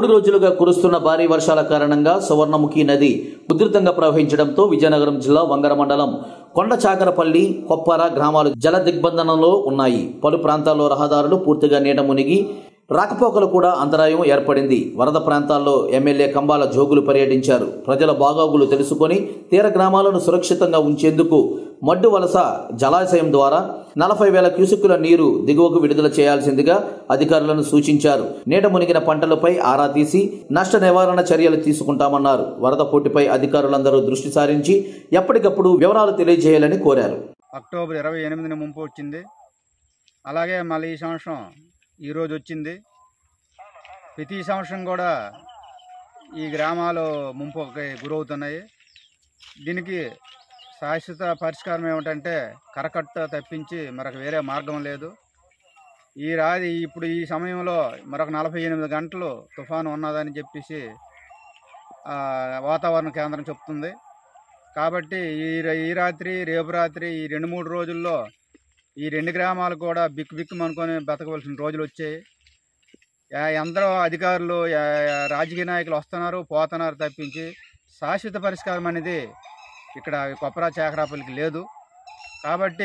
మూడు రోజులుగా కురుస్తున్న భారీ వర్షాల కారణంగా సువర్ణముఖి నది ఉధృతంగా ప్రవహించడంతో విజయనగరం జిల్లా వంగర మండలం కొండచాకరపల్లి కొప్పర గ్రామాలు జల దిగ్బంధనంలో ఉన్నాయి పలు ప్రాంతాల్లో రహదారులు పూర్తిగా నీట మునిగి రాకపోకలు కూడా అంతరాయం ఏర్పడింది వరద ప్రాంతాల్లో ఎమ్మెల్యే కంబాల జోగులు పర్యటించారు ప్రజల బాగోగులు తెలుసుకొని తీర గ్రామాలను సురక్షితంగా ఉంచేందుకు మడ్డు వలస జలాశయం ద్వారా నలభై వేల క్యూసెక్కుల నీరు దిగువకు విడుదల చేయాల్సిందిగా అధికారులను సూచించారు నీట మునిగిన పంటలపై ఆరా తీసి నష్ట నివారణ చర్యలు తీసుకుంటామన్నారు వరద పోటీపై అధికారులందరూ దృష్టి సారించి ఎప్పటికప్పుడు వివరాలు తెలియజేయాలని కోరారు అక్టోబర్ ఇరవై ఎనిమిదిన ముంపు వచ్చింది అలాగే మళ్ళీ ఈ సంవత్సరం ఈరోజు వచ్చింది ప్రతి సంవత్సరం కూడా ఈ గ్రామాలు ముంపుకి గురవుతున్నాయి దీనికి శాశ్వత పరిష్కారం ఏమిటంటే కరకట్ట తప్పించి మరొక వేరే మార్గం లేదు ఈ రాది ఇప్పుడు ఈ సమయంలో మరొక నలభై ఎనిమిది గంటలు తుఫాను ఉన్నదని చెప్పేసి ఆ, వాతావరణ కేంద్రం చెప్తుంది కాబట్టి ఈ ర- ఈ రాత్రి రేపు రాత్రి ఈ రెండు మూడు రోజుల్లో ఈ రెండు గ్రామాలు కూడా బిక్కు బిక్కు అనుకొని బతకవలసిన రోజులు వచ్చాయి యా- ఎందరో అధికారులు యా- యా- రాజకీయ నాయకులు వస్తున్నారు పోతున్నారు తప్పించి శాశ్వత పరిష్కారం అనేది ఇక్కడ కొప్పరా చేకరాపల్లికి లేదు కాబట్టి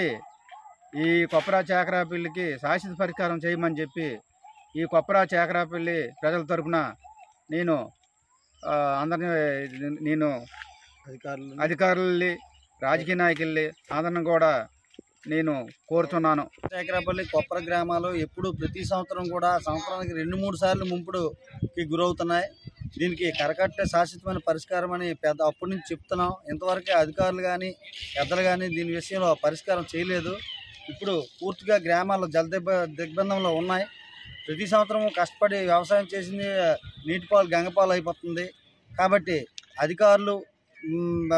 ఈ కొప్పరా చేకరాపల్లికి శాశ్వత పరిష్కారం చేయమని చెప్పి ఈ కొప్పరా చేకరాపల్లి ప్రజల తరపున నేను ఆ, అందరినీ నేను అధికారులు అధికారుల్ని రాజకీయ నాయకుల్ని అందరిని కూడా నేను కోరుతున్నాను శేఖరాపల్లి కొప్పర గ్రామాలు ఎప్పుడు ప్రతి సంవత్సరం కూడా సంవత్సరానికి రెండు మూడు సార్లు ముంపుడుకి గురవుతున్నాయి దీనికి కరకట్టే శాశ్వతమైన పరిష్కారం అని పెద్ద అప్పటి నుంచి చెప్తున్నాం ఇంతవరకు అధికారులు కానీ పెద్దలు కానీ దీని విషయంలో పరిష్కారం చేయలేదు ఇప్పుడు పూర్తిగా గ్రామాల్లో జల దిబ్బ దిగ్బంధంలో ఉన్నాయి ప్రతి సంవత్సరం కష్టపడి వ్యవసాయం చేసింది నీటిపాలు గంగపాలు అయిపోతుంది కాబట్టి అధికారులు మ్,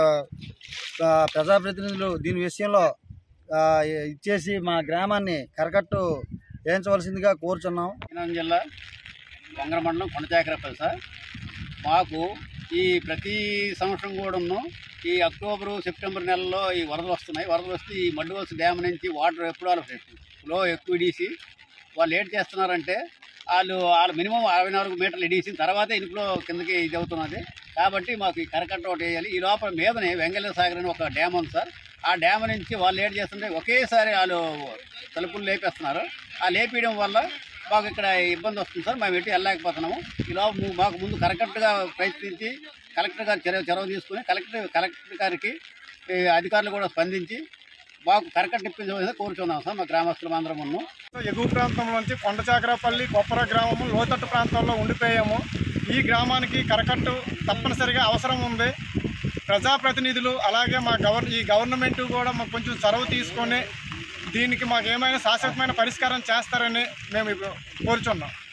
ఆ, ప్రజాప్రతినిధులు దీని విషయంలో ఆ, ఇచ్చేసి మా గ్రామాన్ని కరకట్టు వేయించవలసిందిగా కోరుచున్నాం విజయనగరం జిల్లా వంగర మండలం కొండచాకరపల్లి సార్ మాకు ఈ ప్రతి సంవత్సరం కూడాను ఈ అక్టోబరు సెప్టెంబర్ నెలలో ఈ వరదలు వస్తున్నాయి వరదలు వస్తే ఈ మడ్డువలస డ్యామ్ నుంచి వాటర్ ఎప్పుడు వాళ్ళు ఫ్లో ఎక్కువ ఇడీసి వాళ్ళు ఏం చేస్తున్నారంటే వాళ్ళు వాళ్ళు మినిమం అరవై నాలుగు మీటర్లు ఇడీసిన తర్వాతే ఇనుపులో కిందకి ఇది అవుతున్నది కాబట్టి మాకు ఈ కరకట్ట ఒకటి వేయాలి ఈ లోపల మీదనే వెంగళ సాగర్ అని ఒక డ్యామ్ ఉంది సార్ ఆ డ్యామ్ నుంచి వాళ్ళు ఏం చేస్తుంటే ఒకేసారి వాళ్ళు తలుపులు లేపేస్తున్నారు ఆ లేపేయడం వల్ల మాకు ఇక్కడ ఇబ్బంది వస్తుంది సార్ మేము ఎటు వెళ్ళలేకపోతున్నాము ఈ లోపల ము- మాకు ముందు కరెక్ట్గా ప్రయత్నించి కలెక్టర్ గారు చొరవ చొరవ తీసుకుని కలెక్టర్ కలెక్టర్ గారికి ఈ అధికారులు కూడా స్పందించి మాకు కరకట్ట ఇప్పించవలసింది కోరుచున్నాం సార్ మా గ్రామస్తులం అందరం ఉన్నాం ఎగువ ప్రాంతంలోంచి కొండచాకరపల్లి కొప్పర గ్రామము లోతట్టు ప్రాంతాల్లో ఉండిపోయాము ఈ గ్రామానికి కరకట్టు తప్పనిసరిగా అవసరం ఉంది ప్రజాప్రతినిధులు అలాగే మా గవర్ ఈ గవర్నమెంట్ కూడా మాకు కొంచెం చొరవ తీసుకొని దీనికి మాకు ఏమైనా శాశ్వతమైన పరిష్కారం చేస్తారని మేము ఇప్పుడు కోరుచున్నాం